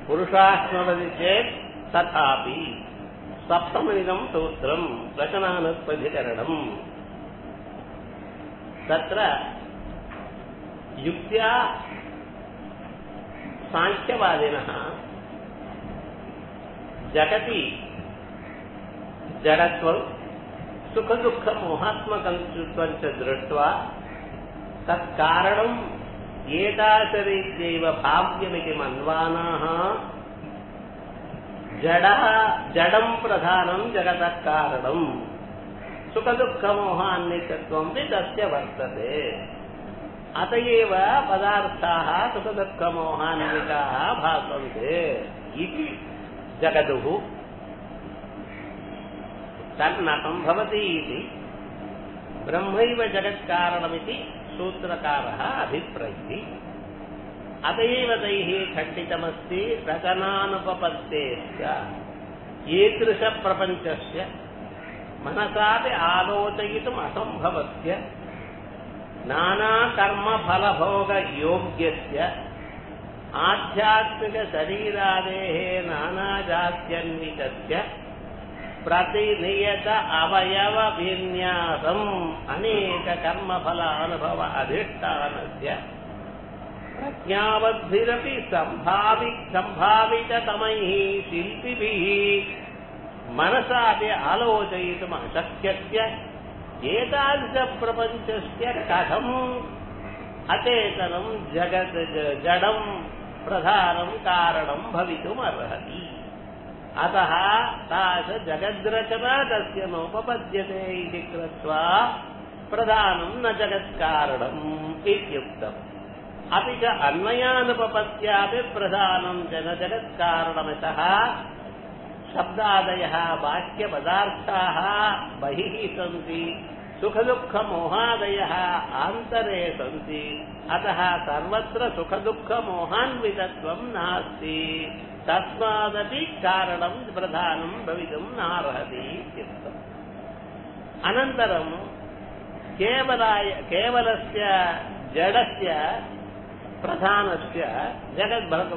पुरुषाश्मवति चेत् तथापि सप्तममिदम् सूत्रम् रचनानुत्पथिकरणम् तत्र युक्त्या साङ्ख्यवादिनः जगति जडत्वं सुखदुःखमोहात्मकं च दृष्ट्वा तत्कारणम् एतादृशरीत्यैव भाव्यमिति मन्वानाः जडः जडम् प्रधानम् जगतः कारणम् सुखदुःखमोहान्वितत्वमपि तस्य वर्तते अत एव पदार्थाः सुखदुःखमोहान्विताः भासन्ते इति जगदुः तन्नकम् भवति इति ब्रह्मैव जगत्कारणमिति सूत्रकारः अभिप्रैति अत एव तैः खण्डितमस्ति रचनानुपपत्तेश्च ईदृशप्रपञ्चस्य मनसापि आलोचयितुम् असम्भवस्य नानाकर्मफलभोगयोग्यस्य आध्यात्मिकशरीरादेः नानाजात्यन्वितस्य प्रतिनियत अवयवविन्यासम् अनेककर्मफलानुभव अधिष्ठानस्य प्रज्ञावद्भिरपि सम्भावि सम्भाविततमैः शिल्पिभिः मनसापि आलोचयितुम् अशक्यस्य एतादृशप्रपञ्चस्य कथम् अचेतनम् जगत् जडम् प्रधानम् कारणम् भवितुमर्हति अतः तादृशजगद्रचना तस्य नोपपद्यते इति कृत्वा प्रधानम् न जगत्कारणम् इत्युक्तम् अपि च अन्वयानुपपत्यापि प्रधानम् च न जगत्कारणमितः शब्दादयः वाक्यपदार्थाः बहिः सन्ति सुखदुःखमोहादयः आन्तरे सन्ति अतः सर्वत्र सुखदुःखमोहान्वितत्वम् नास्ति तस्मादपि कारणम् प्रधानम् भवितुम् नार्हति इत्युक्तम् अनन्तरम् केवलाय केवलस्य जडस्य प्रधानस्य जगद्भग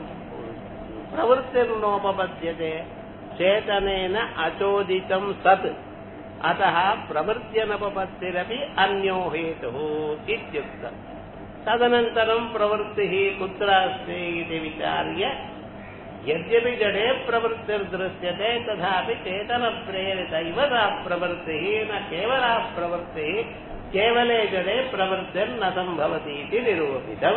प्रवृत्तिर्नोपपद्यते चेतनेन अचोदितम् सत् अतः प्रवृत्त्यनुपपत्तिरपि अन्यो हेतुः इत्युक्तम् तदनन्तरम् प्रवृत्तिः कुत्र अस्ति इति विचार्य यद्यपि जडे प्रवृत्तिर्दृश्यते तथापि चेतनप्रेरित इव सा प्रवृत्तिः न केवला प्रवृत्तिः केवले जडे प्रवृत्तिर्न सम्भवति इति निरूपितम्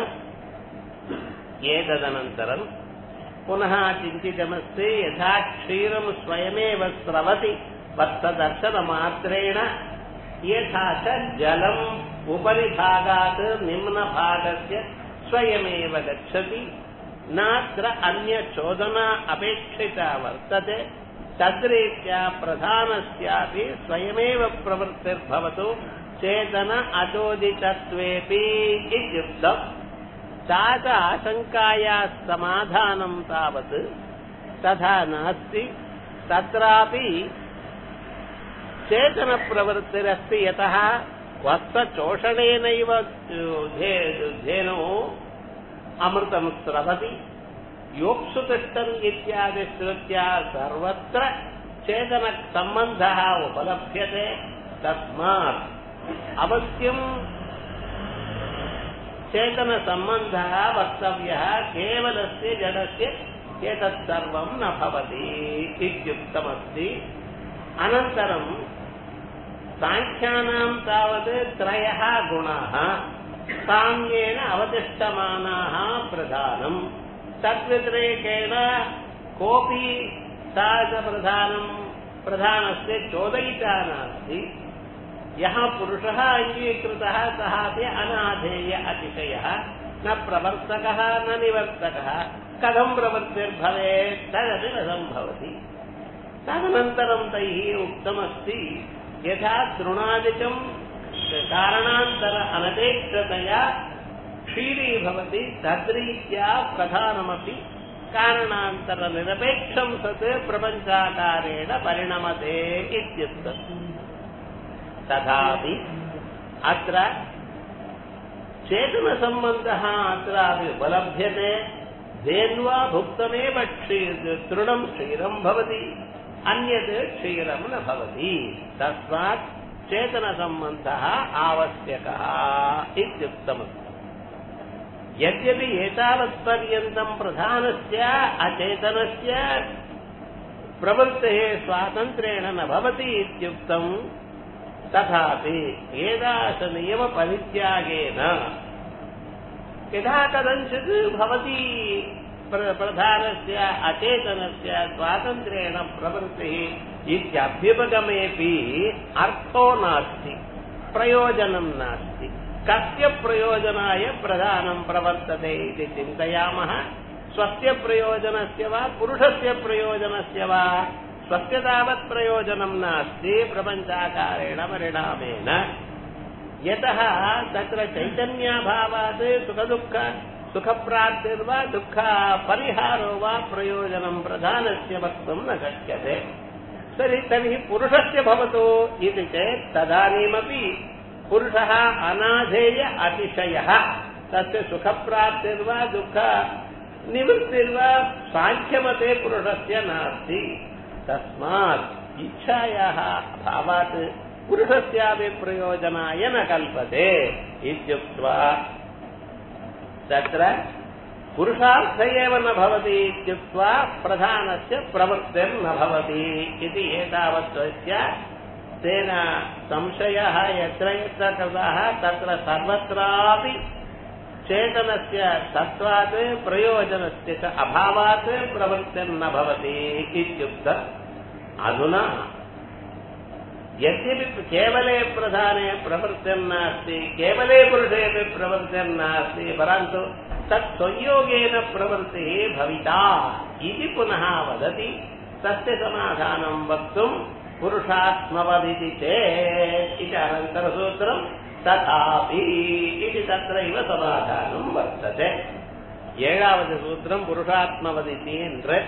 एतदनन्तरम् पुनः चिन्तितमस्ति यथा क्षीरम् स्वयमेव स्रवति वत्सदर्शनमात्रेण यथा च जलम् उपरि भागात् निम्नभागस्य स्वयमेव गच्छति नात्र अन्यचोदना अपेक्षिता वर्तते तद्रीत्या प्रधानस्यापि स्वयमेव प्रवृत्तिर्भवतु चेतन अचोदितत्वेऽपि इत्युक्तम् सा च आशङ्कायाः समाधानम् तावत् तथा नास्ति तत्रापि चेतनप्रवृत्तिरस्ति यतः वत्सचोषणेनैव धेनुः अमृतम् स्रवति योक्सुतिष्ठम् इत्यादि श्रुत्या सर्वत्र चेतनसम्बन्धः उपलभ्यते तस्मात् अवश्यम् चेतनसम्बन्धः वक्तव्यः केवलस्य जडस्य एतत् सर्वम् न भवति इत्युक्तमस्ति अनन्तरम् साङ्ख्यानाम् तावत् त्रयः गुणाः साम्येन अवतिष्ठमानाः प्रधानम् तद्व्यतिरेकेण कोऽपि साधप्रधानम् प्रधानस्य चोदयिता नास्ति यः पुरुषः अङ्गीकृतः सः अपि अनाधेय अतिशयः न प्रवर्तकः न निवर्तकः कथम् प्रवृत्तिर्भवेत् तदपि न सम्भवति तदनन्तरम् तैः उक्तमस्ति यथा तृणादिकम् कारणान्तर अनपेक्षतया क्षीरी भवति तद्रीत्या प्रधानमपि कारणान्तरनिरपेक्षम् सत् प्रपञ्चाकारेण परिणमते इत्युक्तम् तथापि अत्र चेतनसम्बन्धः अत्रापि उपलभ्यते தேன்வா புக்தமேவ திருணம் க்ஷீரம் பவதி அந்நது க்ஷீரம் ந பவதி தஸ்மாத் சேதன சம்பந்த ஆவசியக இத்தியுக்தமஸ்தி यद्यपि एतावत्पर्यन्तम् प्रधानस्य अचेतनस्य प्रवृत्तेः स्वातन्त्र्येण न भवति इत्युक्तम् तथापि एदाशनियमपरित्यागेन यदा कथञ्चित् भवति प्रधानस्य अचेतनस्य स्वातन्त्र्येण प्रवृत्तिः इत्यभ्युपगमेऽपि अर्थो नास्ति प्रयोजनं नास्ति कस्य प्रयोजनाय प्रधानं प्रवर्तते इति चिन्तयामः स्वस्य प्रयोजनस्य वा पुरुषस्य प्रयोजनस्य वा स्वस्य तावत् प्रयोजनं नास्ति प्रपञ्चाकारेण परिणामेन यतः तत्र चैतन्याभावात् सुखदुःख सुखप्राप्तिर्वा दुःखपरिहारो वा प्रयोजनं प्रधानस्य वक्तुं न शक्यते तर्हि तर्हि पुरुषस्य भवतु इति चेत् तदानीमपि पुरुषः अनाधेय अतिशयः तस्य सुखप्राप्तिर्वा दुःख निवृत्तिर्वा साङ्ख्यमते पुरुषस्य नास्ति तस्मात् इच्छायाः अभावात् पुरुषस्यापि प्रयोजनाय न कल्पते इत्युक्त्वा तत्र पुरुषार्थ एव न भवति इत्युक्त्वा प्रधानस्य प्रवृत्तिर्न भवति इति एतावत्त्वस्य तेन संशयः यत्र यत्र कृतः तत्र सर्वत्रापि चेतनस्य सत्त्वात् प्रयोजनस्य च अभावात् प्रवृत्तिर्न भवति इत्युक्त अधुना यद्यपि केवले प्रधाने प्रवृत्तिर्नास्ति केवले पुरुषेपि प्रवृत्तिर्नास्ति परन्तु तत् संयोगेन प्रवृत्तिः भविता इति पुनः वदति तस्य समाधानं वक्तुम् पुरुषात्मवदिति चेत् इति अनन्तरसूत्रम् तथापि इति तत्रैव समाधानं वर्तते ஏழாவது சூத்திரம் புருஷாத்மவதித்தி என்று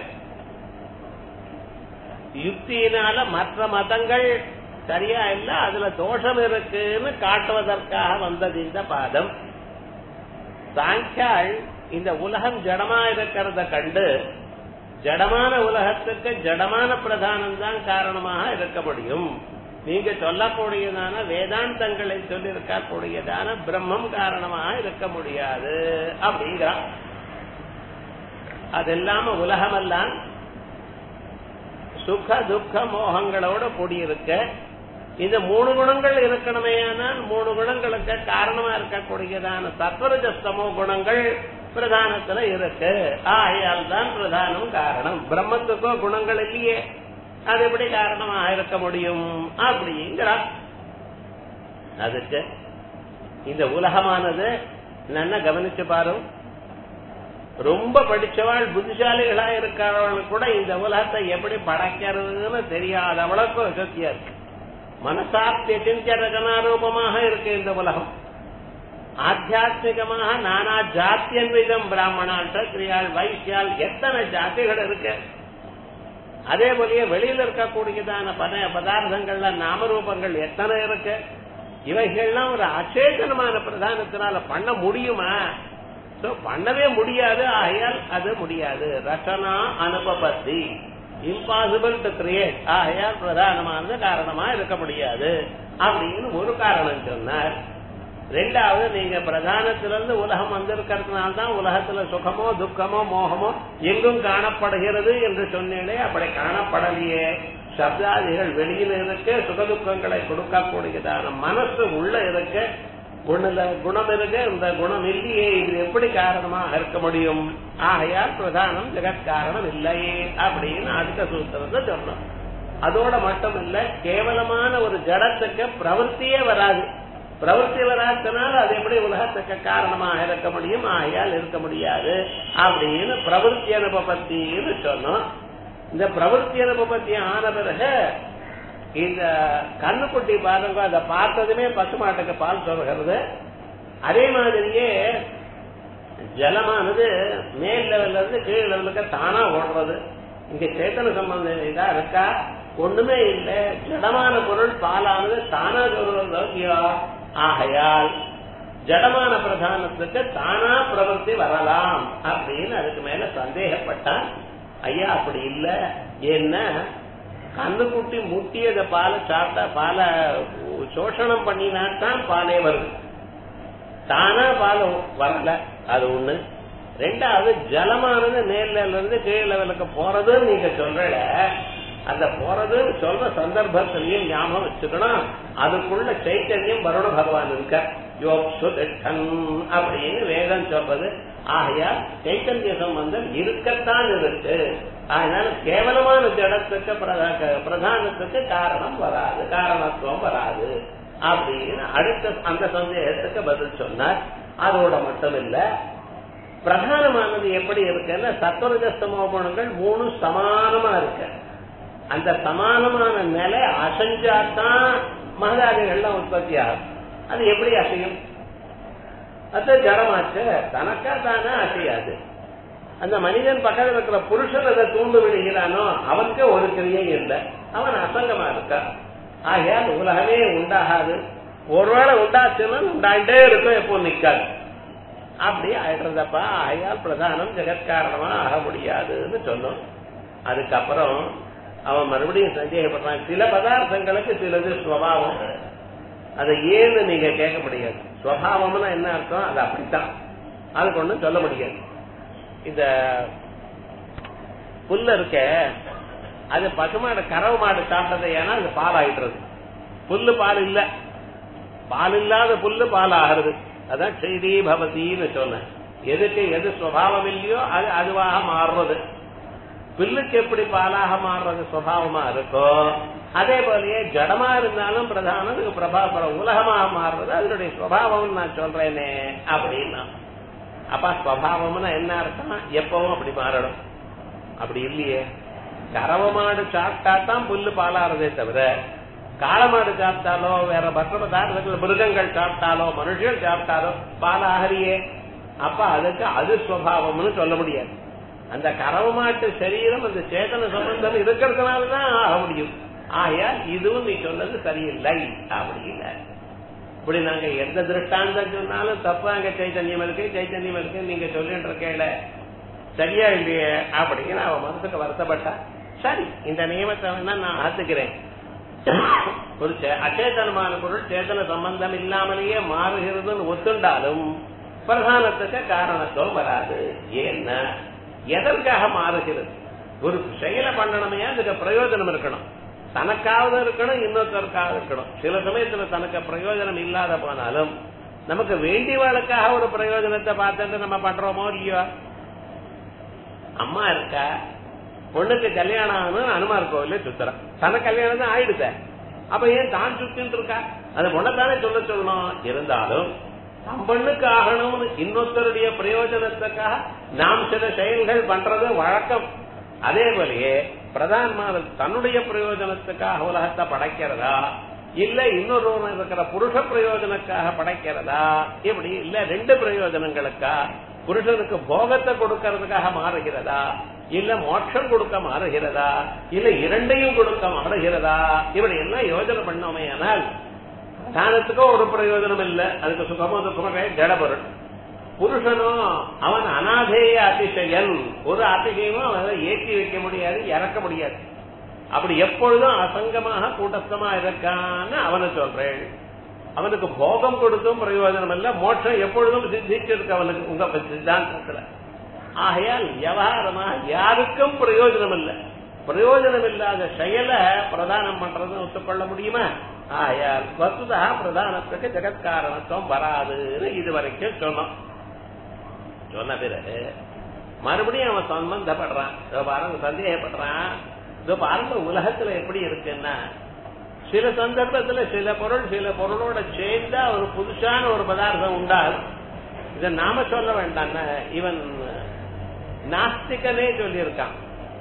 யுக்தியினால மற்ற மதங்கள் சரியா இல்ல அதுல தோஷம் இருக்குன்னு காட்டுவதற்காக வந்தது இந்த பாதம் சாங்கியாள் இந்த உலகம் ஜடமா இருக்கிறத கண்டு ஜடமான உலகத்துக்கு ஜடமான பிரதானம் தான் காரணமாக இருக்க முடியும் நீங்க சொல்லக்கூடியதான வேதாந்தங்களை சொல்லியிருக்கக்கூடியதான பிரம்மம் காரணமாக இருக்க முடியாது அப்படிங்கிறான் அது இல்லாம உலகமெல்லாம் சுக துக்க மோகங்களோட கூடியிருக்க இந்த மூணு குணங்கள் இருக்கணுமே ஆனால் மூணு குணங்களுக்கு காரணமா இருக்கக்கூடியதான சத்வரஜஸ்தமோ குணங்கள் பிரதானத்துல இருக்கு ஆகையால் தான் பிரதானம் காரணம் பிரம்மத்துக்கோ குணங்கள் இல்லையே அது எப்படி காரணமா இருக்க முடியும் அப்படிங்கிறார் அதுக்கு இந்த உலகமானது நல்லா கவனிச்சு பாரும் ரொம்ப படிச்சவாள் புத்திசாலிகளா இருக்கிறவர்கள் கூட இந்த உலகத்தை எப்படி படைக்கிறதுன்னு தெரியாத அளவுக்கு வசதியா இருக்கு மனசாத்திய சிந்திய ரகனாரூபமாக இருக்கு இந்த உலகம் ஆத்தியாத்மிகமாக நானா ஜாத்தியன்விதம் பிராமணால் சத்திரியால் வைசியால் எத்தனை ஜாதிகள் இருக்கு அதே போலயே வெளியில இருக்கக்கூடியதான பத பதார்த்தங்கள்ல நாமரூபங்கள் எத்தனை இருக்கு இவைகள்லாம் ஒரு அச்சேதனமான பிரதானத்தினால பண்ண முடியுமா சோ பண்ணவே முடியாது ஆகையால் அது முடியாது ரசனா அனுபபத்தி இம்பாசிபிள் டு கிரியேட் ஆகையால் பிரதானமானது காரணமா இருக்க முடியாது அப்படின்னு ஒரு காரணம் சொன்னார் ரெண்டாவது நீங்க பிரதானத்திலிருந்து உலகம் வந்திருக்கிறதுனால தான் உலகத்துல சுகமோ துக்கமோ மோகமோ எங்கும் காணப்படுகிறது என்று சொன்னேனே அப்படி காணப்படலையே சப்தாதிகள் வெளியில இருக்க சுகதுக்கங்களை கொடுக்கக்கூடியதான மனசு உள்ள இருக்க ஒண்ணுல குணம் இருக்கு இந்த குணம் இல்லையே இது எப்படி காரணமாக இருக்க முடியும் ஆகையால் பிரதானம் ஜெகத்காரணம் இல்லையே அப்படின்னு அடுத்த சூத்திரத்தை சொன்னோம் அதோட மட்டும் இல்ல கேவலமான ஒரு ஜடத்துக்கு பிரவൃத்தியே வராது பிரவൃத்தி வராதனால அது எப்படி உலகத்துக்கு காரணமாக இருக்க முடியும் ஆகையால் இருக்க முடியாது அப்படின்னு பிரவൃத்தி அனுபவத்தின்னு சொன்னோம் இந்த பிரவൃத்தி அனுபவத்தி ஆன பிறகு இந்த கண்ணுக்குட்டி பாருங்க அதை பார்த்ததுமே பசுமாட்டுக்கு பால் சொல்கிறது அதே மாதிரியே ஜலமானது மேல் லெவல்ல இருந்து கீழ் லெவலுக்கு தானா ஓடுறது இங்க சேத்தன சம்பந்தம் இதா இருக்கா ஒண்ணுமே இல்லை ஜடமான பொருள் பாலானது தானா சொல்றது ஆகையால் ஜடமான பிரதானத்துக்கு தானா பிரவர்த்தி வரலாம் அப்படின்னு அதுக்கு மேல சந்தேகப்பட்டான் ஐயா அப்படி இல்ல ஏன்னா கண்ணுக்குட்டி முட்டியத பாலை சாப்பிட்டா பாலை சோஷணம் பண்ணினாத்தான் பாலே வருது தானா பால் வரல அது ஒண்ணு ரெண்டாவது ஜலமானது மேல் லெவல்ல இருந்து கீழ் லெவலுக்கு போறதுன்னு நீங்க சொல்ற அந்த போறதுன்னு சொல்ற சந்தர்ப்பத்திலையும் ஞாபகம் வச்சுக்கணும் அதுக்குள்ள சைத்தன்யம் வருண பகவான் இருக்க யோக்ஷுதன் அப்படின்னு வேதம் சொல்றது ஆகையால் சைத்தன்ய சம்பந்தம் இருக்கத்தான் இருக்கு அதனால கேவலமான ஜடத்துக்கு பிரதா- பிரதானத்துக்கு காரணம் வராது காரணத்துவம் வராது அப்படின்னு அடுத்த அந்த சந்தேகத்துக்கு பதில் சொன்னார் அதோட மட்டும் இல்ல பிரதானமானது எப்படி இருக்குன்னா சத்வரஜஸ்தமோ குணங்கள் மூணு சமானமா இருக்கு அந்த சமானமான நிலை அசைஞ்சாதான் மகதாதிகள்லாம் உற்பத்தி ஆகும் அது எப்படி அசையும் அது ஜடமாச்சு தனக்கா தானே அசையாது அந்த மனிதன் பக்கத்தில் இருக்கிற புருஷன் அதை தூண்டு விடுகிறானோ அவனுக்கு ஒரு கிரியை இல்லை அவன் அசங்கமா இருக்கான் ஆகையால் உலகமே உண்டாகாது ஒருவேளை உண்டாச்சுன்னா உண்டாயிட்டே இருக்கும் எப்போ நிக்காது அப்படி ஆயிடுறதப்பா ஆகையால் பிரதானம் ஜெகத்காரணமா ஆக முடியாதுன்னு சொன்னோம் அதுக்கப்புறம் அவன் மறுபடியும் சந்தேகப்படுறான் சில பதார்த்தங்களுக்கு சிலது சுவாவம் அதை ஏன்னு நீங்க கேட்க முடியாது சுவாவம்னா என்ன அர்த்தம் அது அப்படித்தான் அதுக்கு ஒண்ணும் சொல்ல முடியாது இந்த புல்ல இருக்க அது பசுமாடு கறவு மாடு சாப்பிட்டது ஏன்னா அது பால் ஆயிடுறது புல்லு பால் இல்ல பால் இல்லாத புல்லு பால் ஆகிறது அதான் செய்தி பவதின்னு சொன்னேன் எதுக்கு எது சுவாவம் இல்லையோ அது அதுவாக மாறுறது புல்லுக்கு எப்படி பாலாக மாறுறது சுவாவமா இருக்கோ அதே போலயே ஜடமா இருந்தாலும் பிரதானம் அதுக்கு பிரபா உலகமாக மாறுறது அதனுடைய சுவாவம் நான் சொல்றேனே அப்படின்னா அப்ப ஸ்வபாவம்னா என்ன அர்த்தம் எப்பவும் அப்படி மாறணும் அப்படி இல்லையே கறவ மாடு சாப்பிட்டா தான் புல்லு பாலாறதே தவிர காளமாடு சாப்பிட்டாலோ வேற மற்ற பதார்த்தங்கள் மிருகங்கள் சாப்பிட்டாலோ மனுஷர்கள் சாப்பிட்டாலோ பாலாகறியே அப்ப அதுக்கு அது ஸ்வபாவம்னு சொல்ல முடியாது அந்த கறவ மாட்டு சரீரம் அந்த சேதன சம்பந்தம் இருக்கிறதுனாலதான் ஆக முடியும் ஆகையால் இதுவும் நீ சொன்னது சரியில்லை அப்படி இல்லை இப்படி நாங்க எந்த திருஷ்டாந்தம் சொன்னாலும் தப்பா அங்க சைத்தன்யம் இருக்கு சைத்தன்யம் இருக்கு நீங்க சொல்லிட்டு இருக்கேல சரியா இல்லையே அப்படின்னு அவன் மனசுக்கு வருத்தப்பட்டா சரி இந்த நியமத்தை வேணா நான் ஆத்துக்கிறேன் ஒரு சே- அச்சேதனமான பொருள் சேதன சம்பந்தம் இல்லாமலேயே மாறுகிறதுன்னு ஒத்துண்டாலும் பிரதானத்துக்கு காரணத்துவம் வராது ஏன்னா எதற்காக மாறுகிறது ஒரு செயலை பண்ணணுமே அதுக்கு பிரயோஜனம் இருக்கணும் தனக்காவது இருக்கணும் இன்னொருத்தருக்காக இருக்கணும் சில சமயத்துல தனக்கு பிரயோஜனம் இல்லாத போனாலும் நமக்கு வேண்டியவளுக்காக ஒரு பிரயோஜனத்தை பார்த்துட்டு நம்ம பண்றோமோ இல்லையோ அம்மா இருக்கா பொண்ணுக்கு கல்யாணம் ஆகணும் அனுமார் கோவில சுத்துறான் தனக்கு கல்யாணம் தான் ஆயிடுத அப்ப ஏன் தான் சுத்தின்னு இருக்கா அந்த பொண்ணத்தானே சொல்ல சொல்லணும் இருந்தாலும் தம் பெண்ணுக்கு ஆகணும்னு இன்னொருத்தருடைய பிரயோஜனத்துக்காக நாம் சில செயல்கள் பண்றது வழக்கம் அதே போலயே பிரதான்மார் தன்னுடைய பிரயோஜனத்துக்காக உலகத்தை படைக்கிறதா இல்ல இன்னொரு இருக்கிற புருஷ பிரயோஜனக்காக படைக்கிறதா இப்படி இல்ல ரெண்டு பிரயோஜனங்களுக்கா புருஷனுக்கு போகத்தை கொடுக்கறதுக்காக மாறுகிறதா இல்ல மோட்சம் கொடுக்க மாறுகிறதா இல்ல இரண்டையும் கொடுக்க மாறுகிறதா இப்படி எல்லாம் யோஜனை பண்ணோமே ஆனால் தானத்துக்கும் ஒரு பிரயோஜனம் இல்ல அதுக்கு சுகமோ துக்கமோ ஜடபொருள் புருஷனும் அவன் அனாதேய அதிசயன் ஒரு அதிசயமும் அவனை ஏற்றி வைக்க முடியாது இறக்க முடியாது அப்படி எப்பொழுதும் அசங்கமாக கூட்டஸ்தமா இருக்கான்னு அவனை சொல்றேன் அவனுக்கு போகம் கொடுத்தும் பிரயோஜனம் இல்ல மோட்சம் எப்பொழுதும் சித்திச்சிருக்கு அவனுக்கு உங்க சித்தாந்தத்துல ஆகையால் விவகாரமா யாருக்கும் பிரயோஜனம் இல்ல பிரயோஜனம் இல்லாத செயலை பிரதானம் பண்றது ஒத்துக்கொள்ள முடியுமா ஆகையால் வசுதா பிரதானத்துக்கு ஜெகத்காரணத்துவம் வராதுன்னு இது வரைக்கும் சொன்னோம் சொன்ன பிறகு மறுபடியும் அவன் சம்பந்தப்படுறான் இதோ பாருங்க சந்தேகப்படுறான் இதோ பாருங்க உலகத்துல எப்படி இருக்குன்னா சில சந்தர்ப்பத்துல சில பொருள் சில பொருளோட சேர்ந்தா ஒரு புதுசான ஒரு பதார்த்தம் உண்டாகும் இத நாம சொல்ல வேண்டாம் இவன் நாஸ்திகனே சொல்லியிருக்கான்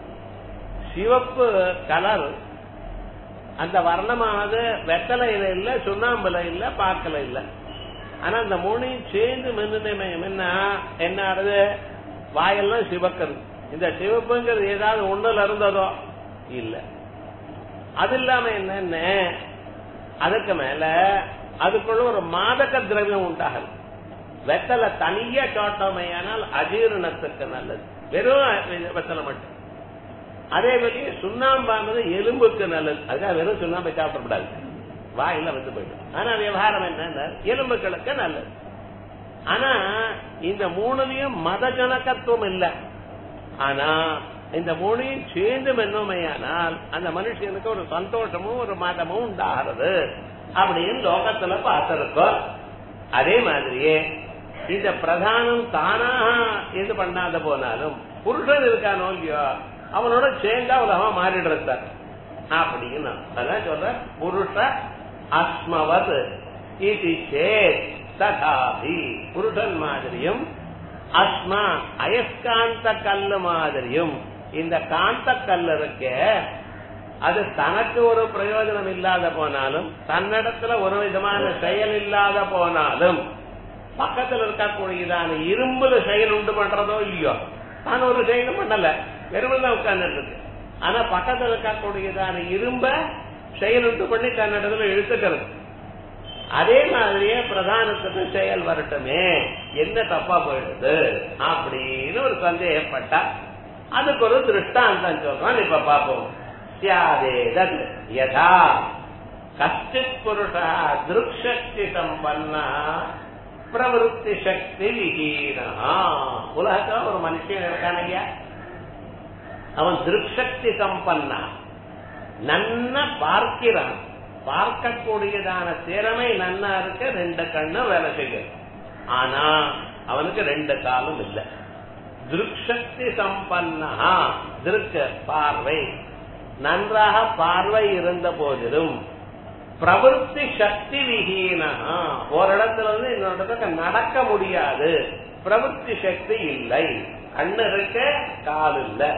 சிவப்பு கலர் அந்த வர்ணமானது வெத்தலையில இல்ல சுண்ணாம்புல இல்ல பாக்கல இல்ல ஆனா அந்த மூணையும் சேர்ந்து மென்னு மென்னா என்ன ஆறுது வாயெல்லாம் சிவக்கிறது இந்த சிவப்புங்கிறது ஏதாவது ஒண்ணுல இருந்ததோ இல்ல அது இல்லாம என்னன்னு அதுக்கு மேல அதுக்குள்ள ஒரு மாதக திரவியம் உண்டாகுது வெத்தலை தனியா சாப்பிட்டோமையானால் அஜீரணத்துக்கு நல்லது வெறும் வெத்தலை மட்டும் அதே மாதிரி சுண்ணாம்பானது எலும்புக்கு நல்லது அதுக்காக வெறும் சுண்ணாம்பை சாப்பிடக்கூடாது வாயில வந்து போயிடும் ஆனா விவகாரம் என்ன எலும்புகளுக்கு நல்லது ஆனா இந்த மூணுலயும் மத ஜனகத்துவம் இல்ல ஆனா இந்த மூணையும் சேர்ந்து மென்னுமையானால் அந்த மனுஷனுக்கு ஒரு சந்தோஷமும் ஒரு மதமும் உண்டாகிறது அப்படின்னு லோகத்துல பார்த்திருக்கோம் அதே மாதிரியே இந்த பிரதானம் தானாக இது பண்ணாத போனாலும் புருஷன் இருக்கானோ இல்லையோ அவனோட சேர்ந்தா உலகமா மாறிடுறது அப்படின்னு அதான் சொல்ற புருஷ அஸ்மவத் இது சேத் ததாபி புருஷன் மாதிரியும் அஸ்மா அயஸ்காந்த கல்லு மாதிரியும் இந்த காந்த கல் இருக்க அது தனக்கு ஒரு பிரயோஜனம் இல்லாத போனாலும் தன்னிடத்துல ஒரு விதமான செயல் இல்லாத போனாலும் பக்கத்துல இருக்கக்கூடியதான இரும்புல செயல் உண்டு பண்றதோ இல்லையோ தான் ஒரு செயலும் பண்ணல வெறும் தான் உட்கார்ந்துட்டு இருக்கு ஆனா பக்கத்துல இருக்கக்கூடியதான இரும்ப செயல் உண்டு பண்ணி தன்னிடத்துல இழுத்துக்கிறது அதே மாதிரியே பிரதானத்துக்கு செயல் வரட்டுமே என்ன தப்பா போயிடுது அப்படின்னு ஒரு சந்தேகப்பட்டா அதுக்கு ஒரு திருஷ்டாந்தம் சொல்றான் இப்ப பாப்போம் சியாதேதத் யதா கஷ்டித் புருஷா திருக்ஷக்தி சம்பன்னா பிரவருத்தி சக்தி விஹீனா உலகத்துல ஒரு மனுஷன் இருக்கான் ஐயா அவன் திருக்ஷக்தி சம்பன்னா நன்ன பார்க்கிறான் பார்க்கக்கூடியதான திறமை நன்னா இருக்க ரெண்டு கண்ணு வேலை செய்யும் ஆனா அவனுக்கு ரெண்டு காலம் இல்லை திருக்ஷக்தி சம்பன்னா திருக்க பார்வை நன்றாக பார்வை இருந்த போதிலும் பிரவருத்தி சக்தி விஹீனா ஒரு இடத்துல இருந்து இன்னொரு இடத்துக்கு நடக்க முடியாது பிரவருத்தி சக்தி இல்லை கண்ணு இருக்க கால் இல்லை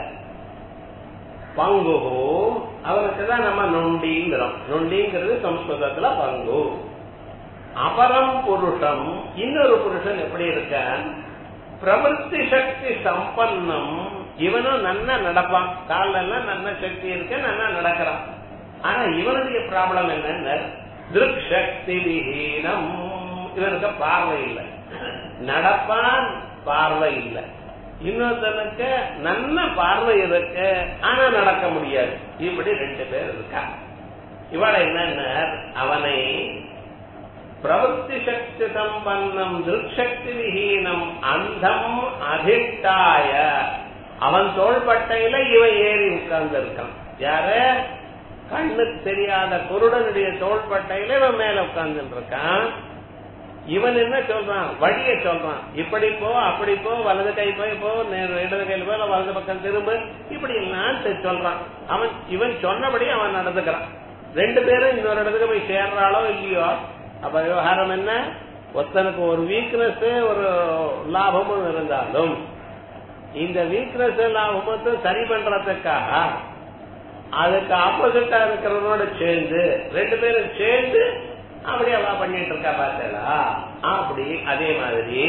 பங்கு அவனுக்கு தான் நம்ம நொண்டிங்கிறோம் நொண்டிங்கிறது சம்ஸ்கிருதத்துல பங்கு அபரம் புருஷம் இன்னொரு புருஷன் எப்படி இருக்கான் பிரவருத்தி சக்தி சம்பன்னம் இவனும் நன்னா நடப்பான் கால எல்லாம் நல்ல சக்தி இருக்கு நன்னா நடக்கிறான் ஆனா இவனுடைய ப்ராப்ளம் என்னன்னு திருக் சக்தி விஹீனம் இவனுக்கு பார்வை இல்லை நடப்பான் பார்வை இல்லை இன்னொருத்தனுக்கு நல்ல பார்வை இருக்கு ஆனா நடக்க முடியாது இப்படி ரெண்டு பேர் இருக்கா இவள என்னன்னா அவனை பிரவருத்தி சக்தி சம்பன்னம் திருக்ஷக்தி விஹீனம் அந்தம் அதிட்டாய அவன் தோள்பட்டையில இவன் ஏறி உட்கார்ந்து இருக்கான் யாரு கண்ணுக்கு தெரியாத குருடனுடைய தோள்பட்டையில இவன் மேல உட்கார்ந்து இருக்கான் இவன் என்ன சொல்றான் வழிய சொல்றான் இப்படி போ அப்படி போ வலது கை போய் போ இடது கையில் போ வலது பக்கம் திரும்ப இப்படி எல்லாம் சொல்றான் அவன் இவன் சொன்னபடி அவன் நடந்துக்கிறான் ரெண்டு பேரும் இன்னொரு இடத்துக்கு போய் சேர்றாளோ இல்லையோ அப்ப விவகாரம் என்ன ஒருத்தனுக்கு ஒரு வீக்னஸ் ஒரு லாபமும் இருந்தாலும் இந்த வீக்னஸ் லாபமும் சரி பண்றதுக்காக அதுக்கு ஆப்போசிட்டா இருக்கிறவனோட சேர்ந்து ரெண்டு பேரும் சேர்ந்து அப்படி அவ பண்ணிட்டு இருக்கா பார்த்தா அப்படி அதே மாதிரி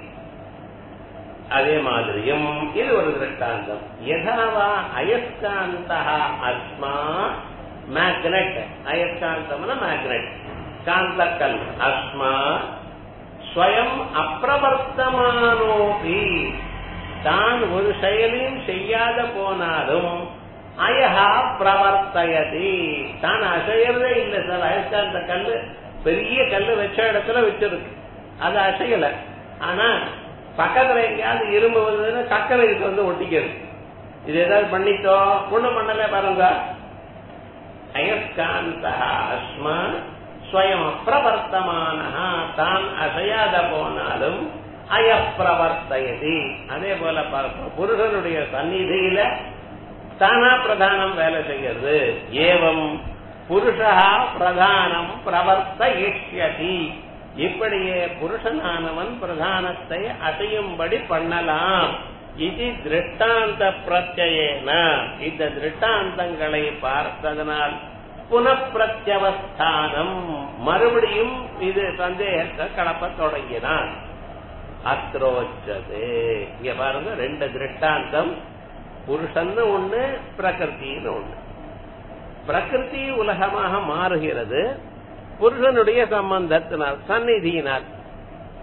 அதே மாதிரியும் இது ஒரு திருஷ்டாந்தம் யதாவா அயஸ்காந்த அஸ்மா மேக்னெட் அயஸ்காந்தம்னா மேக்னெட் காந்தக்கல் அஸ்மா ஸ்வயம் அப்பிரவர்த்தமானோபி தான் ஒரு செயலையும் செய்யாத போனாலும் அயஹா பிரவர்த்தயதி தான் அசையறதே இல்லை சார் அயஸ்காந்த கல்லு பெரிய கல்லு வச்ச இடத்துல வச்சிருக்கு அது அசையல ஆனா பக்கத்துல எங்கேயாவது இரும்பு வந்ததுன்னா சக்கரை இதுக்கு வந்து ஒட்டிக்கிறது இது ஏதாவது பண்ணிட்டோ ஒண்ணும் பண்ணல பாருங்க அயஸ்காந்த அஸ்மா ஸ்வயம் அப்பிரவர்த்தமான தான் அசையாத போனாலும் அயப்பிரவர்த்தயதி அதே போல புருஷனுடைய சந்நிதியில தானா பிரதானம் வேலை செய்கிறது ஏவம் புருஷா பிரதானம் பிரவர்த்தயிஷ்யதி இப்படியே புருஷனானவன் பிரதானத்தை அசையும்படி பண்ணலாம் இது திருஷ்டாந்த பிரத்யேன இந்த திருஷ்டாந்தங்களை பார்த்ததனால் புனப்பிரத்யவஸ்தானம் மறுபடியும் இது சந்தேகத்தை கலப்ப தொடங்கினான் அத்ரோச்சது இங்க பாருங்க ரெண்டு திருஷ்டாந்தம் புருஷன்னு ஒண்ணு பிரகிருத்தின்னு ஒண்ணு பிரகிருதி உலகமாக மாறுகிறது புருஷனுடைய சம்பந்தத்தினால் சந்நிதியினால்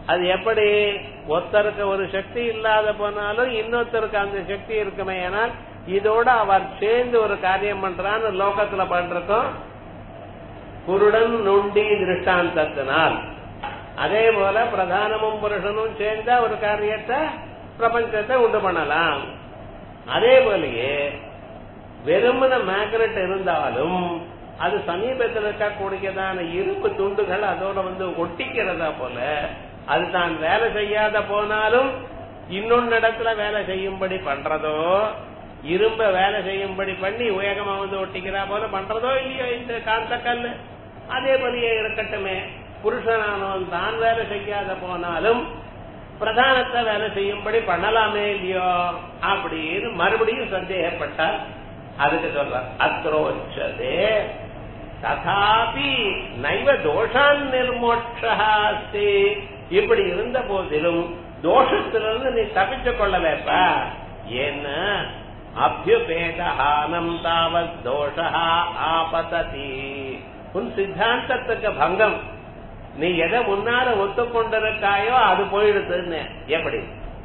அது எப்படி ஒருத்தருக்கு ஒரு சக்தி இல்லாத போனாலும் இன்னொருத்தருக்கு அந்த சக்தி இருக்குமே ஆனால் இதோட அவர் சேர்ந்து ஒரு காரியம் பண்றான்னு லோகத்துல பண்றதும் குருடன் நொண்டி திருஷ்டாந்தத்தினால் அதே போல பிரதானமும் புருஷனும் சேர்ந்தா ஒரு காரியத்தை பிரபஞ்சத்தை உண்டு பண்ணலாம் அதே போலயே வெறுமன மேக்னெட் இருந்தாலும் அது சமீபத்தில் இருக்கக்கூடியதான இரும்பு துண்டுகள் அதோட வந்து ஒட்டிக்கிறதா போல அது தான் வேலை செய்யாத போனாலும் இன்னொன்னு இடத்துல வேலை செய்யும்படி பண்றதோ இரும்ப வேலை செய்யும்படி பண்ணி வேகமா வந்து ஒட்டிக்கிறா போல பண்றதோ இல்லையோ இந்த காந்த கல்லு அதே போலயே இருக்கட்டுமே புருஷனானவன் தான் வேலை செய்யாத போனாலும் பிரதானத்தை வேலை செய்யும்படி பண்ணலாமே இல்லையோ அப்படின்னு மறுபடியும் சந்தேகப்பட்டார் அதுக்கு சொல்ற அத்ரோச்சதே ததாபி நைவ தோஷான் நிர்மோட்சே இப்படி இருந்த போதிலும் தோஷத்திலிருந்து நீ தப்பிச்சு கொள்ளலேப்பா ஏன்னா அபியுபேதஹானம் தாவத் தோஷா ஆபததி உன் சித்தாந்தத்துக்கு பங்கம் நீ எதை முன்னால ஒத்துக்கொண்டிருக்காயோ அது போயிடுதுன்னு எப்படி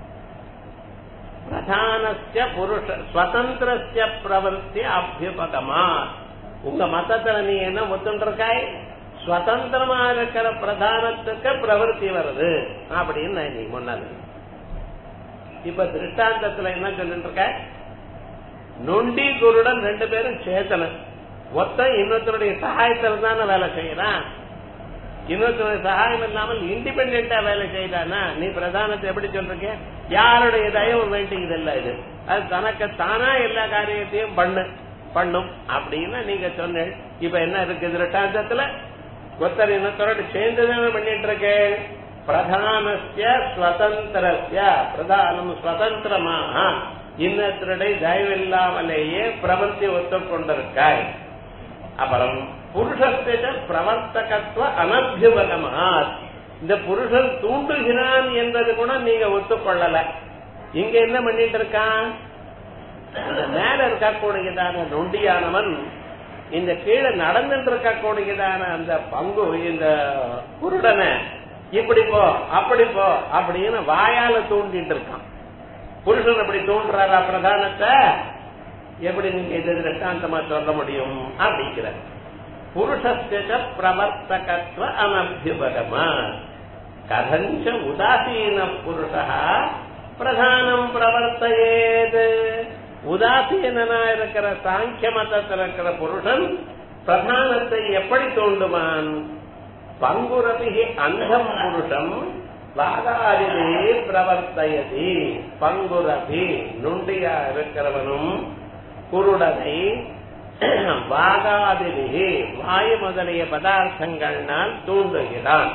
பிரதானஸ்ய புருஷ சுதந்திரஸ்ய பிரவருத்தி அபியுபகமா உங்க மதத்துல நீ என்ன ஒத்துண்டிருக்காய் சுதந்திரமா இருக்கிற பிரதானத்துக்கு பிரவருத்தி வருது அப்படின்னு நீ முன்னால இப்ப திருஷ்டாந்தத்துல என்ன சொல்லிட்டு இருக்க நொண்டி குருடன் ரெண்டு பேரும் சேத்தன ஒத்த இன்னொருத்தருடைய சகாயத்துல தானே வேலை செய்யறான் இன்னொருத்தருடைய சகாயம் இல்லாமல் இண்டிபெண்டா வேலை செய்யறானா நீ பிரதானத்தை எப்படி சொல்றீங்க யாருடைய தயவு வேண்டியது இல்ல இது அது தனக்கு தானா எல்லா காரியத்தையும் பண்ணு பண்ணும் அப்படின்னு நீங்க சொன்ன இப்ப என்ன இருக்கு திருட்டாந்தத்துல ஒருத்தர் இன்னொருத்தரோட சேர்ந்துதானே பண்ணிட்டு இருக்கேன் பிரதானஸ்ய ஸ்வதந்திரஸ்ய பிரதானம் சுதந்திரமாக இன்னத்தருடைய தயவில்லாமலேயே பிரவர்த்தி ஒத்துக்கொண்டிருக்காய் அப்புறம் புருஷத்திட பிரவர்த்தகத்துவ அனபியுபகமா இந்த புருஷன் தூண்டுகிறான் என்பது கூட நீங்க ஒத்துக்கொள்ளல இங்க என்ன பண்ணிட்டு இருக்கான் இந்த மேல இருக்கக்கூடியதான நொண்டியானவன் இந்த கீழே நடந்துட்டு இருக்கக்கூடியதான அந்த பங்கு இந்த குருடனை இப்படி போ அப்படி போ அப்படின்னு வாயால தூண்டிட்டு இருக்கான் புருஷன் அப்படி தூண்டுறாரா பிரதானத்தை எப்படி நீங்க இது திருஷ்டாந்தமா சொல்ல முடியும் அப்படிங்கிற புருஷஸ்ய பிரவர்த்தகத்துவ அனபியுபகமா கதஞ்ச உதாசீன புருஷா பிரதானம் பிரவர்த்தையேது உதாசீனா இருக்கிற சாங்கிய மதத்தில் இருக்கிற புருஷன் பிரதானத்தை எப்படி தோண்டுமான் பங்குரபிகி அந்தம் புருஷம் வாதாதிலே பிரவர்த்தயதி பங்குரபி நுண்டியா இருக்கிறவனும் குருடனை வாகாதிலே வாயு முதலிய பதார்த்தங்கள்னால் தூண்டுகிறான்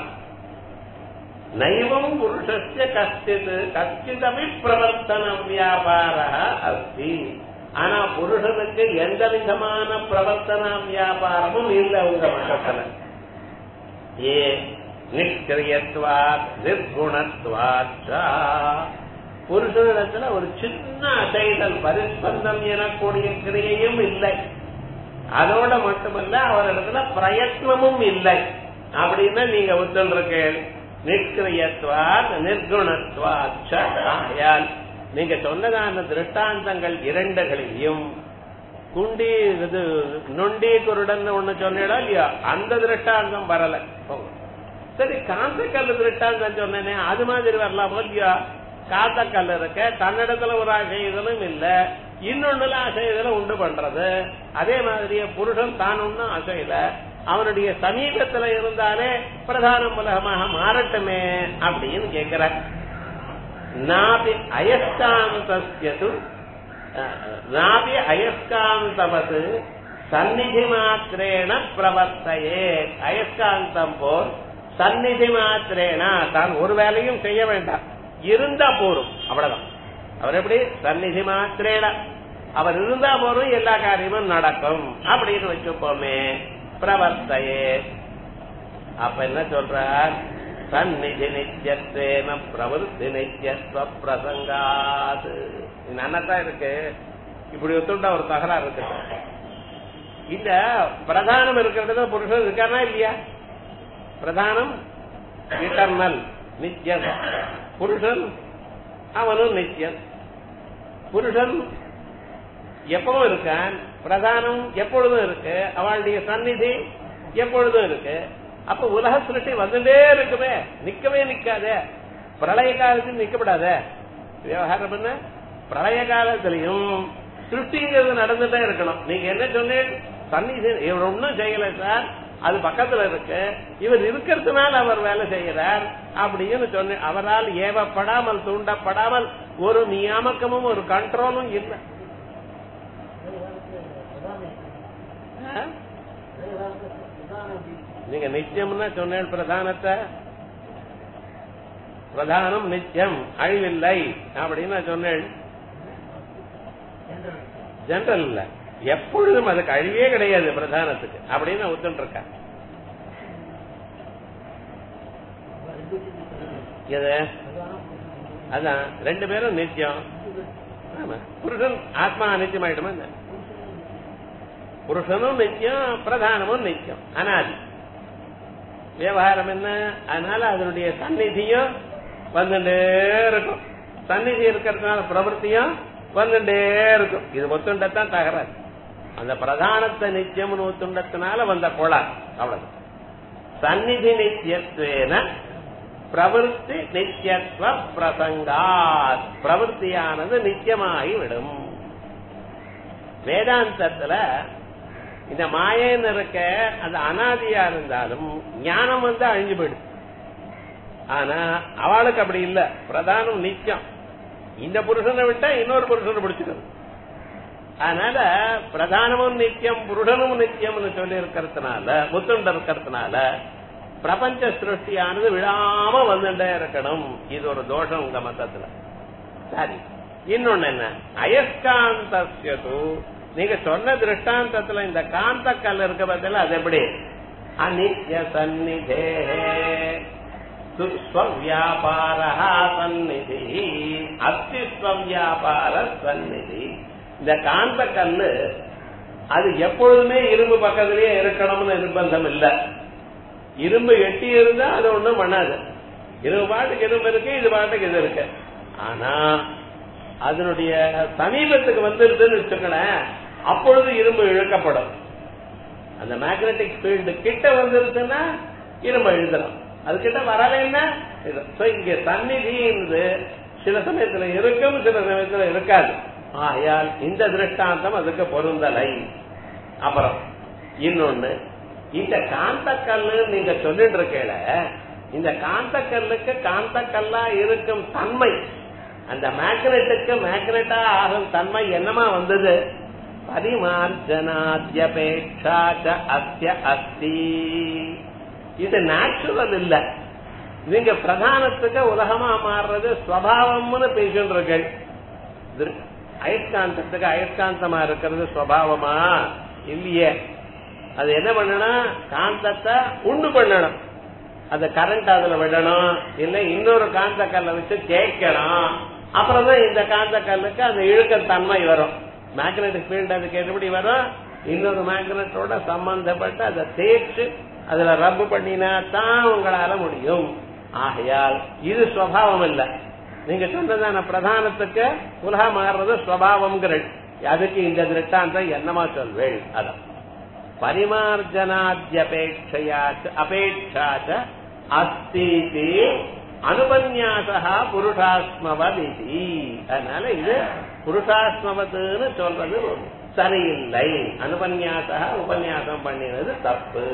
நைவம் புருஷஸ்ய கஷ்டித் கச்சிதபி பிரவர்த்தன வியாபார அஸ்தி ஆனா புருஷனுக்கு எந்த விதமான பிரவர்த்தன வியாபாரமும் இல்லை உங்க மட்டத்துல ஏ நிஷ்கிரியத்வாத் நிர்குணத்வாத் புருஷனிடத்துல ஒரு சின்ன அசைதல் பரிஸ்பந்தம் எனக்கூடிய கிரியையும் இல்லை அதோட மட்டுமல்ல அவரிடத்துல பிரயத்னமும் இல்லை அப்படின்னா நீங்க ஒத்துருக்கேன் நிஷ்கிரியத்வாத் நிர்குணத்வால் நீங்க சொன்னதான திருஷ்டாந்தங்கள் இரண்டுகளையும் குண்டி இது நொண்டி குருடன் ஒண்ணு சொன்னீடா இல்லையா அந்த திருஷ்டாந்தம் வரல சரி காந்தக்கல் திருஷ்டாந்தம் சொன்னேனே அது மாதிரி வரலாமோ இல்லையா காந்தக்கல் இருக்க தன்னிடத்துல ஒரு ஆசைதலும் இல்ல இன்னொன்னுல ஆசைதலும் உண்டு பண்றது அதே மாதிரியே புருஷன் தான் ஒன்னும் அசையில அவனுடைய சமீபத்துல இருந்தாலே பிரதான உலகமாக மாறட்டுமே அப்படின்னு கேட்கிற நாபி அயஸ்காந்தஸ்யது நாபி அயஸ்காந்தவது சந்நிதி மாத்திரேன பிரவர்த்தையே அயஸ்காந்தம் போல் சந்நிதி மாத்திரேனா தான் ஒரு வேலையும் செய்ய வேண்டாம் இருந்தா போரும் அவ்வளவுதான் அவர் எப்படி சந்நிதி மாத்திரேன அவர் இருந்தா போரும் எல்லா காரியமும் நடக்கும் அப்படின்னு வச்சுப்போமே பிரவர்த்தையே அப்ப என்ன சொல்றார் சந்நிதி நித்தியத்தேன பிரவருத்தி நித்தியத்துவ பிரசங்காது நன்னதான் இருக்கு இப்படி ஒத்துண்டா ஒரு தகராறு இருக்கு இந்த பிரதானம் இருக்கிறது புருஷன் இருக்கானா இல்லையா பிரதானம் இட்டர்னல் நித்தியம் புருஷன் அவனும் நித்தியம் புருஷன் எப்பவும் இருக்கான் பிரதானம் எப்பொழுதும் இருக்கு அவளுடைய சந்நிதி எப்பொழுதும் இருக்கு அப்ப உலக சிருஷ்டி வந்துட்டே இருக்குமே நிக்கவே நிக்காதே பிரளய காலத்தில் நிக்கப்படாத விவகாரம் என்ன பிரளய காலத்திலையும் சிருஷ்டிங்கிறது நடந்துட்டே இருக்கணும் நீங்க என்ன சொன்னீங்க சந்நிதி இவர் ஒன்னும் செய்யல சார் அது பக்கத்துல இருக்கு இவர் இருக்கிறதுனால அவர் வேலை செய்யறார் அப்படின்னு சொன்ன அவரால் ஏவப்படாமல் தூண்டப்படாமல் ஒரு நியாமக்கமும் ஒரு கண்ட்ரோலும் இல்லை ஆ? நீங்க நித்தியம்னா சொன்னேன் பிரதானத்தை பிரதானம் நித்தியம் அழிவில்லை அப்படின்னு நான் சொன்னேன் ஜெனரல் இல்ல எப்பொழுதும் அதுக்கு அழிவே கிடையாது பிரதானத்துக்கு அப்படின்னு ஒத்துட்டு இருக்கேன் எது அதான் ரெண்டு பேரும் நித்தியம் ஆமா புருஷன் ஆத்மா நித்தியம் ஆயிடுமா என்ன? புருஷனும் நித்தியம் பிரதானமும் நித்தியம் அனாதி விவகாரம் என்ன அதனால அதனுடைய சந்நிதியும் வந்துட்டே இருக்கும் சந்நிதி இருக்கிறதுனால பிரவൃத்தியும் வந்துட்டே இருக்கும் இது ஒத்துண்டத்தான் தகராது அந்த பிரதானத்தை நித்தியம்னு ஒத்துண்டத்தினால வந்த கோளாறு அவ்வளவு சந்நிதி நித்தியத்துவேன பிரவருத்தி நித்தியத்துவ பிரசங்காத் பிரவருத்தியானது நித்தியமாகி விடும் வேதாந்தத்துல இந்த மாயன்னு இருக்க அந்த அனாதியா இருந்தாலும் ஞானம் வந்து அழிஞ்சு போயிடுது ஆனா அவளுக்கு அப்படி இல்ல பிரதானம் நித்தியம் இந்த புருஷனை விட்டா இன்னொரு புருஷனை பிடிச்சிக்கிறது அதனால பிரதானமும் நித்தியம் புருஷனும் நித்தியம்னு சொல்லி இருக்கிறதுனால முத்துண்ட இருக்கிறதுனால பிரபஞ்ச சிருஷ்டியானது விழாம வந்துட்டே இருக்கணும் இது ஒரு தோஷம் உங்க மத்தத்துல சரி இன்னொன்னு என்ன அயஸ்காந்தஸ்யது நீங்க சொன்ன திருஷ்டாந்தத்துல இந்த காந்த கல் இருக்க பதில அது எப்படி அநித்ய சந்நிதே சுஸ்வவியாபார சந்நிதி அஸ்திஸ்வவியாபார சந்நிதி இந்த காந்த கல்லு அது எப்பொழுதுமே இரும்பு பக்கத்திலேயே இருக்கணும்னு நிர்பந்தம் இல்ல இரும்பு எட்டி இருந்தா அது ஒண்ணும் பண்ணாது இரும்பு பாட்டுக்கு இரும்பு இருக்கு இது பாட்டுக்கு இது இருக்கு ஆனா அதனுடைய சமீபத்துக்கு வந்துருதுன்னு வச்சுக்கலேன் அப்பொழுது இரும்பு இழுக்கப்படும் அந்த மேக்னெட்டிக் ஃபீல்டு கிட்ட வந்துருச்சுன்னா இரும்பு எழுதலாம் அது கிட்ட வரலைன்னா இது. So, இங்க சந்நிதின்றது சில சமயத்துல இருக்கும் சில சமயத்துல இருக்காது ஆகையால் இந்த திருஷ்டாந்தம் அதுக்கு பொருந்தலை அப்புறம் இன்னொன்னு இந்த காந்தக்கல்லு நீங்க சொல்லிட்டு இருக்கல இந்த காந்தக்கல்லுக்கு காந்தக்கல்லா இருக்கும் தன்மை அந்த மேக்னெட்டுக்கு மேக்னெட்டா ஆகும் தன்மை என்னமா வந்தது பரிமார்ஜனாத்யபேட்சா ச அஸ்ய அஸ்தி இது நேச்சுரல் இல்ல நீங்க பிரதானத்துக்கு உலகமா மாறுறது ஸ்வபாவம்னு பேசிட்டு இருக்கீங்க திரு- அயஸ்காந்தத்துக்கு அயஸ்காந்தமா இருக்கிறது ஸ்வபாவமா இல்லையே அது என்ன பண்ணணும் காந்தத்தை உண்டு பண்ணணும் அந்த கரண்ட் அதுல விடணும் இல்ல இன்னொரு காந்த கல்லை வச்சு தேய்க்கணும் அப்புறம் தான் இந்த காந்த கல்லுக்கு அந்த இழுக்க தன்மை வரும் மேக்னெட்டிக் ஃபீல்டு அதுக்கு எப்படி வரும் இன்னொரு மேக்னெட்டோட சம்பந்தப்பட்டு அதை தேய்ச்சு அதுல ரப்பு பண்ணினா தான் உங்களால முடியும் ஆகையால் இது சுவாவம் இல்ல நீங்க சொன்னதான பிரதானத்துக்கு உலக மாறுறது சுவாவம்ங்கிறள் அதுக்கு இந்த திருஷ்டாந்தம் என்னமா சொல்வேள் அதான் பரிமார்ஜனாத்யபேட்சையா அபேட்சாச்ச அஸ்தீதி அனுபன்யாசா புருஷாஸ்மவதி அதனால இது புருஷாஸ்மவத்துன்னு சொல்றது சரியில்லை அனுபன்யாசா உபன்யாசம் பண்ணினது தப்பு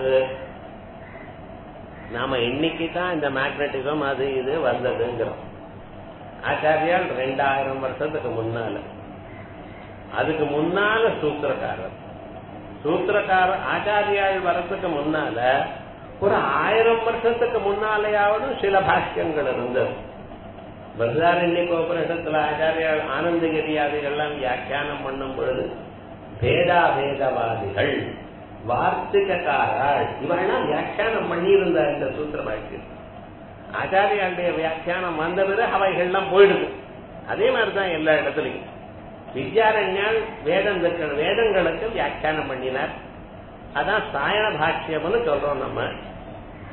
நாம இன்னைக்கு தான் இந்த மேக்னட்டிசம் அது இது வந்ததுங்கிறோம் ஆச்சாரியால் ரெண்டாயிரம் வருஷத்துக்கு முன்னால அதுக்கு முன்னால சூத்திரக்காரர் சூத்திரக்காரர் ஆச்சாரியால் வரத்துக்கு முன்னால ஒரு ஆயிரம் வருஷத்துக்கு முன்னாலேயாவது சில பாஷ்யங்கள் இருந்தது பரதாரண்ய கோபுரத்துல ஆச்சாரியால் ஆனந்தகிரியாதிகள்லாம் வியாக்கியானம் பண்ணும் பொழுது பேதாபேதவாதிகள் வார்த்திகாராள் இவெல்லாம் வியாக்கியானம் பண்ணியிருந்த இந்த சூத்திர பாஷ்யம் ஆச்சாரியாளுடைய வியாக்கியானம் வந்த பிறகு அவைகள்லாம் போயிடுது அதே மாதிரிதான் எல்லா இடத்துலையும் வித்யாரண்யால் வேதங்கள் வேதங்களுக்கு வியாக்கியானம் பண்ணினார் அதான் சாயன பாஷ்யம்னு சொல்றோம் நம்ம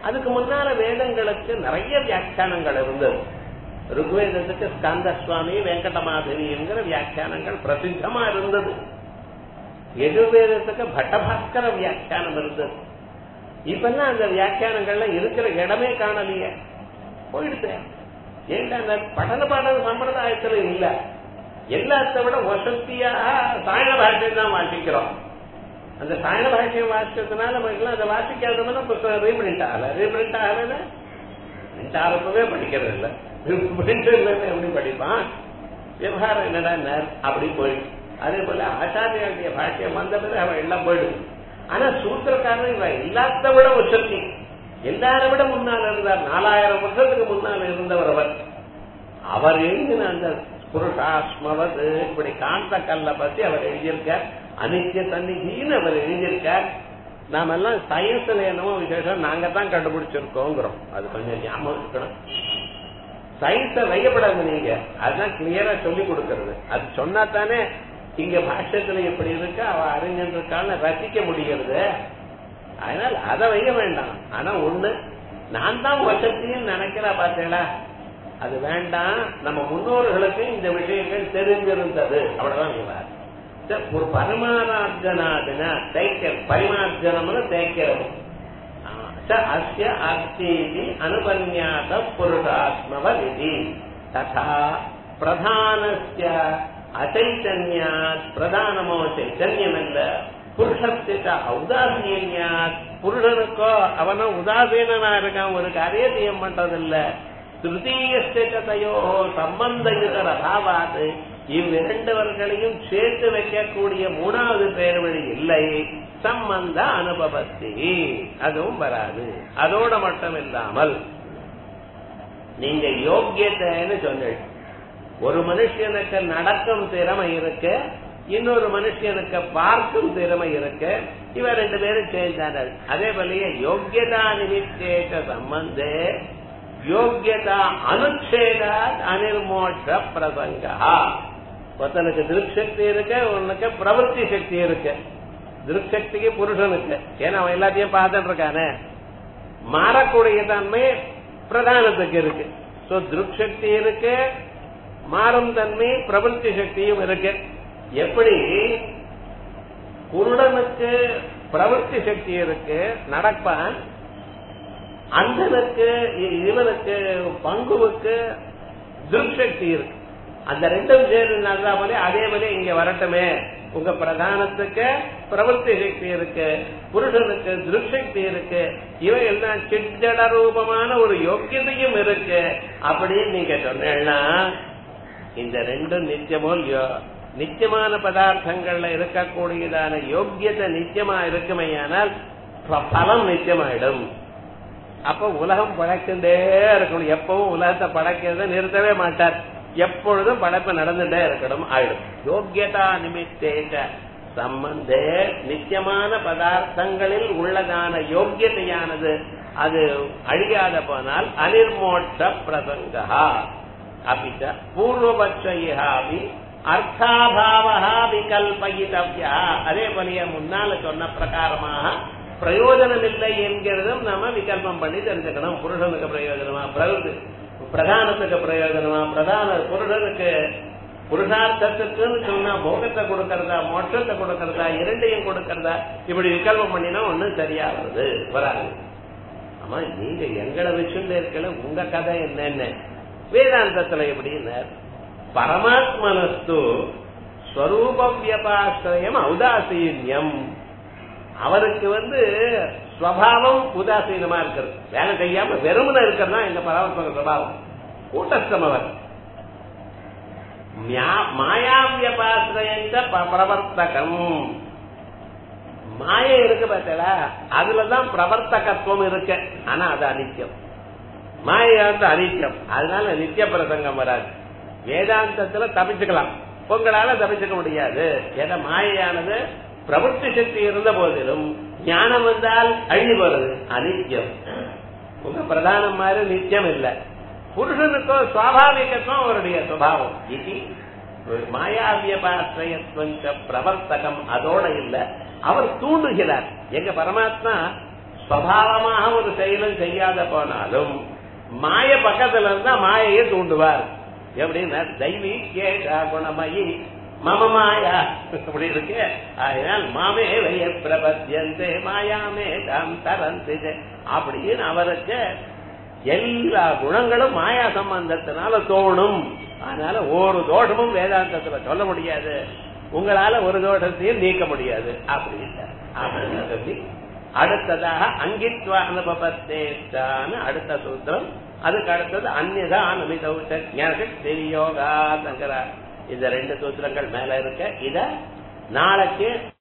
அதுக்கு முன்னால வேதங்களுக்கு நிறைய வியாக்கியானங்கள் இருந்தது ருக்வேதத்துக்கு ஸ்கந்த சுவாமி வெங்கடமாதவிங்கிற வியாக்கியானங்கள் பிரசித்தமா இருந்தது எதிர்வேதத்துக்கு பட்டபாஸ்கர வியாக்கியானம் இருந்தது இப்பெல்லாம் அந்த வியாக்கியானங்கள்லாம் இருக்கிற இடமே காணலையே போயிடுது ஏன்டா அந்த படன பாடல் சம்பிரதாயத்துல இல்ல எல்லாத்த விட வசதியாக சாயண பாஷை தான் வாசிக்கிறோம் அந்த சாயண பாஷையை வாசிச்சதுனால நமக்கு அதை வாசிக்காதவன புத்தகம் ரீபிரிண்ட் ஆகல ரீபிரிண்ட் ஆகல பிரிண்ட் ஆகிறப்பவே படிக்கிறது இல்ல பிரிண்ட் இல்லைன்னு எப்படி படிப்பான் விவகாரம் என்னடா அப்படி போயிடுச்சு அதே போல ஆச்சாரியாளுடைய பாஷ்யம் வந்த பிறகு அவன் எல்லாம் போயிடுது ஆனா சூத்திரக்காரன் இவன் எல்லாத்த விட உச்சத்தி எல்லாரை விட முன்னால் இருந்தார் நாலாயிரம் வருஷத்துக்கு முன்னால் இருந்தவர் அவர் அவர் எழுதின அந்த புருஷாஸ்மவது இப்படி காந்த கல்ல பத்தி அவர் எழுதியிருக்கார் அனித்திய தன்னிகின்னு அவர் எழுதியிருக்கார் நாம எல்லாம் சயின்ஸ்ல என்னமோ விசேஷம் நாங்க தான் கண்டுபிடிச்சிருக்கோங்கிறோம் அது கொஞ்சம் ஞாபகம் இருக்கணும் சயின்ஸ வைக்கப்படாது நீங்க அதுதான் கிளியரா சொல்லி கொடுக்கறது அது சொன்னா தானே இங்க பாஷ்யத்துல எப்படி இருக்கு அவ அறிஞர் இருக்கான்னு ரசிக்க முடிகிறது அதனால அதை வைக்க வேண்டாம் ஆனா ஒண்ணு நான் தான் வசத்தின்னு நினைக்கிறா பார்த்தேடா அது வேண்டாம் நம்ம முன்னோர்களுக்கு இந்த விஷயங்கள் தெரிஞ்சிருந்தது அவ்வளவுதான் சொல்றாரு ஒரு பரமாராஜனாதின தைக்க பரிமார்ஜனம்னு தைக்கிறது அஸ்ய அஸ்தீதி அனுபன்யாத புருஷாத்மவதி ததா பிரதானஸ்ய அச்சைத்தன்யாத் பிரதானமோ சைத்தன்யம் அல்ல புருஷத்திட்ட ஔதாசீன்யாத் புருஷனுக்கோ அவனோ உதாசீனா இருக்கான் ஒரு காரியத்தையும் பண்றதில்ல திருத்தீயத்தையோ சம்பந்தயுதர அபாவாது இவ்விரண்டவர்களையும் சேர்த்து வைக்கக்கூடிய மூணாவது பேர் வழி இல்லை சம்பந்த அனுபவத்தி அதுவும் வராது அதோட மட்டும் இல்லாமல் நீங்க யோக்கியத்தைன்னு சொன்னீங்க ஒரு மனுஷனுக்கு நடக்கும் திறமை இருக்கு இன்னொரு மனுஷனுக்கு பார்க்கும் திறமை இருக்கு இவ ரெண்டு பேரும் சேர்ந்தார்கள் அதே போலயே யோக்கியதா நிமித்தேக சம்பந்தே யோக்கியதா அனுச்சேதா அனிர்மோஷ பிரசங்கா ஒருத்தனுக்கு திருக்சக்தி இருக்கு உனக்கு பிரவருத்தி சக்தி இருக்கு திருக்சக்திக்கு புருஷனுக்கு ஏன்னா அவன் எல்லாத்தையும் பார்த்துட்டு இருக்கானே மாறக்கூடிய தன்மை பிரதானத்துக்கு இருக்கு சோ திருக்சக்தி இருக்கு மாறும் தன்மை பிரபஞ்ச சக்தியும் இருக்கு எப்படி குருடனுக்கு பிரவருத்தி சக்தி இருக்கு நடப்பான் அந்தனுக்கு இவனுக்கு பங்குவுக்கு திருக்சக்தி இருக்கு அந்த ரெண்டும் சேர்ந்து நல்லா போல அதே போல இங்க வரட்டுமே உங்க பிரதானத்துக்கு பிரவருத்தி சக்தி இருக்கு புருஷனுக்கு திருசக்தி இருக்கு இவன் எல்லாம் சிட்டட ரூபமான ஒரு யோக்கியதையும் இருக்கு அப்படின்னு நீங்க சொன்னா இந்த ரெண்டும் நித்தியமோ இல்லையோ நித்தியமான பதார்த்தங்கள்ல இருக்கக்கூடியதான யோக்கியத்தை நித்தியமா இருக்குமையானால் பலம் நித்தியமாயிடும் அப்ப உலகம் படைச்சுட்டே இருக்கணும் எப்பவும் உலகத்தை படைக்கிறத நிறுத்தவே மாட்டார் எப்பொழுதும் படைப்பு நடந்துட்டே இருக்கணும் ஆயிடும் யோக்கியதா நிமித்தேக சம்பந்தே நித்தியமான பதார்த்தங்களில் உள்ளதான யோக்கியதையானது அது அழியாத போனால் அனிர்மோட்ச பிரசங்கா அபிச்ச பூர்வபட்சயாவி அர்த்தாபாவா விகல்பயிதவ்யா அதே போலிய முன்னால சொன்ன பிரகாரமாக பிரயோஜனம் இல்லை என்கிறதும் நாம விகல்பம் பண்ணி தெரிஞ்சுக்கணும் புருஷனுக்கு பிரயோஜனமா பிரகൃதி பிரதானத்துக்கு பிரயோஜனமா பிரதான புருஷனுக்கு புருஷார்த்தத்துக்குன்னு சொன்னா போகத்தை கொடுக்கறதா மோட்சத்தை கொடுக்கறதா இரண்டையும் கொடுக்கறதா இப்படி விகல்பம் பண்ணினா ஒண்ணும் சரியா வருது வராது ஆமா நீங்க எங்களை வச்சுட்டு இருக்கல உங்க கதை என்னன்னு வேதாந்தத்துல எப்படின்னு பரமாத்மனஸ்து ஸ்வரூப வியபாசிரயம் ஔதாசீன்யம் அவருக்கு வந்து ஸ்வபாவம் உதாசீனமா இருக்கிறது வேலை செய்யாம வெறுமன இருக்கிறதா இந்த பரமாத்மக சுவாவம் கூட்டஸ்தம் அவர் மாயாவியபாசிரயந்த பிரவர்த்தகம் மாய இருக்கு பார்த்தா அதுலதான் பிரவர்த்தகத்துவம் இருக்கு ஆனா அது அனித்தியம் மாயை வந்து அனித்தியம் அதனால நித்திய பிரசங்கம் வராது வேதாந்தத்துல தப்பிச்சுக்கலாம் உங்களால தப்பிச்சுக்க முடியாது ஏன்னா மாயையானது பிரவൃத்தி சக்தி இருந்த போதிலும் ஞானம் வந்தால் அழிஞ்சு போறது அனித்தியம் உங்க பிரதானம் மாதிரி நித்தியம் இல்ல புருஷனுக்கோ சுவாபாவிகத்துவம் அவருடைய சுவாவம் இது மாயாவியபாசிரயத்வஞ்ச பிரவர்த்தகம் அதோட இல்ல அவர் தூண்டுகிறார் எங்க பரமாத்மா சுவாவமாக ஒரு செயலும் செய்யாத போனாலும் மாய பக்கத்துல இருந்தா மாயையை தூண்டுவார் எப்படின்னா தெய்வீ கேஷா குணமயி மம மாயா அப்படி இருக்கு அதனால் மாமே வைய பிரபத்தியந்தே மாயாமே தாம் தரந்து அப்படின்னு அவருக்கு எல்லா குணங்களும் மாயா சம்பந்தத்தினால தோணும் அதனால ஒரு தோஷமும் வேதாந்தத்துல சொல்ல முடியாது உங்களால ஒரு தோஷத்தையும் நீக்க முடியாது அப்படின்னு அப்படின்னு சொல்லி அடுத்ததாக அங்கித்வா அனுபவத்தேன்னு அடுத்த சூத்திரம் அதுக்கு அடுத்தது அந்நியதா அனுமிதௌசக்தி யோகா சங்கரா இந்த ரெண்டு சூத்திரங்கள் மேல இருக்க இத நாளைக்கு